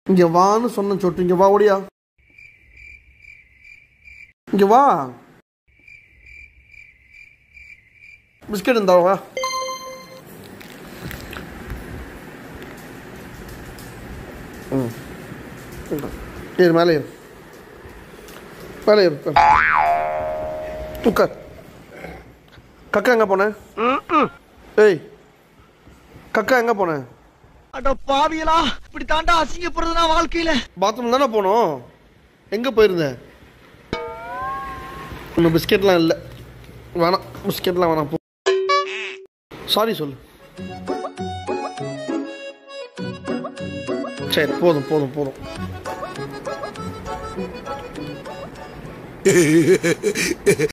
இங்க வான்னு சொன்ன சொட்டு இங்க வா ஓடியா இங்க வா பிஸ்கட் இருந்தா வா ம் இந்தா. ஏறு மேலே ஏறு மேலே ஏறு உட்கார். உட்கார் கக்கா எங்க போன ஏய் கக்கா எங்க போன அட பாவியலா இப்படி தாண்டா அசிங்கப்படுறதுனா வாழ்க்கையில பாத்ரூம் தானே போனோம் எங்கே போயிருந்த இன்னும் பிஸ்கெட்லாம் இல்லை வேணாம் பிஸ்கெட்லாம் வேணாம் போ சாரி சொல்லு சரி போதும் போதும் போதும்